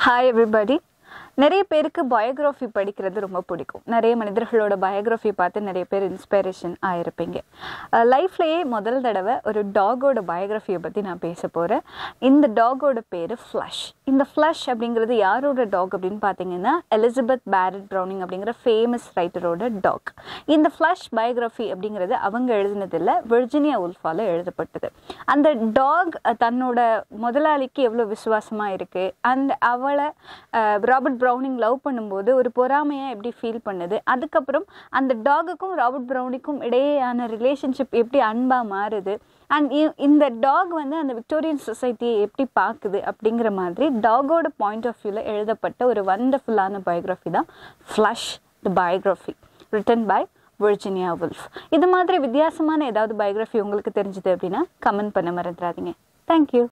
hi everybody நிறைய பேருக்கு biography படிக்கிறது ரொம்ப பிடிக்கும் நிறைய மனிதர்களோட பயோகிராஃபி பார்த்து நிறைய பேர் இன்ஸ்பைரேஷன் ஆயிருப்பீங்க லைஃப்லேயே முதல் தடவை ஒரு டாகோட பயோகிராஃபியை பற்றி நான் பேச போகிறேன் இந்த டாகோட பேர் ஃப்ளஷ் இந்த ஃப்ளஷ் அப்படிங்கிறது யாரோட டாக் அப்படின்னு பார்த்தீங்கன்னா எலிசபெத் பேரட் ப்ரௌனிங் அப்படிங்கிற ஃபேமஸ் ரைட்டரோட டாக் இந்த ஃப்ளஷ் பயோகிராஃபி அப்படிங்கிறது அவங்க எழுதினதில்ல விர்ஜினியா உல்ஃபால எழுதப்பட்டது அந்த டாக் தன்னோட முதலாளிக்கு எவ்வளோ விசுவாசமாக இருக்குது அண்ட் அவளை அஹ், ராபர்ட் ப்ரௌனிங் லவ் பண்ணும்போது ஒரு பொறாமையாக எப்படி ஃபீல் பண்ணுது அதுக்கப்புறம் அந்த டாகுக்கும் ராபர்ட் ப்ரௌனிக்கும் இடையேயான ரிலேஷன்ஷிப் எப்படி அன்பாக மாறுது அண்ட் இந்த டாக் வந்து அந்த விக்டோரியன் சொசைட்டியை எப்படி பார்க்குது அப்படிங்கிற மாதிரி டாகோட பாயிண்ட் ஆஃப் வியூவில் எழுதப்பட்ட ஒரு வண்டர்ஃபுல்லான பயோகிராஃபி தான் Flush the biography written by Virginia Woolf இது மாதிரி வித்தியாசமான ஏதாவது பயோகிராஃபி உங்களுக்கு தெரிஞ்சது அப்படின்னா கமெண்ட் பண்ண மறந்துடாதீங்க தேங்க்யூ